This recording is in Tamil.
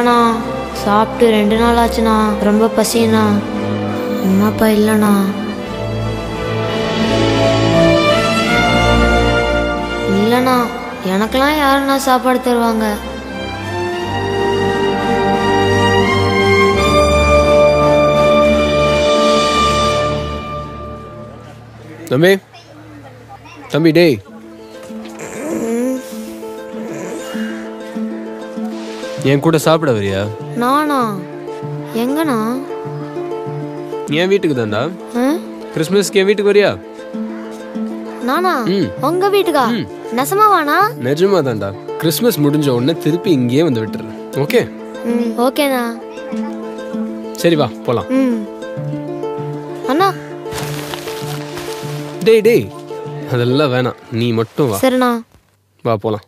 இல்லைண்ணா சாப்பிட்டு ரெண்டு நாள் ஆச்சுண்ணா ரொம்ப பசிண்ணா அம்மா அப்பா இல்லைண்ணா இல்லைண்ணா எனக்கெல்லாம் யாருண்ணா சாப்பாடு தருவாங்க தம்பி தம்பி டேய் என் கூட சாப்பிட வரியா நானா எங்கண்ணா என் வீட்டுக்கு தான்டா ஆ? கிறிஸ்மஸ்க்கு என் வீட்டுக்கு வரியா நானா ம். உங்க வீட்டுக்கா நெசமாவாண்ணா நிஜமா தான்டா கிறிஸ்மஸ் முடிஞ்ச உடனே திருப்பி இங்கேயே வந்து விட்டுறேன் ஓகே ம் ஓகேண்ணா சரி வா போலாம் ம் அண்ணா டேய் டேய் அதெல்லாம் வேணாம் நீ மட்டும் வா சரிண்ணா வா போலாம்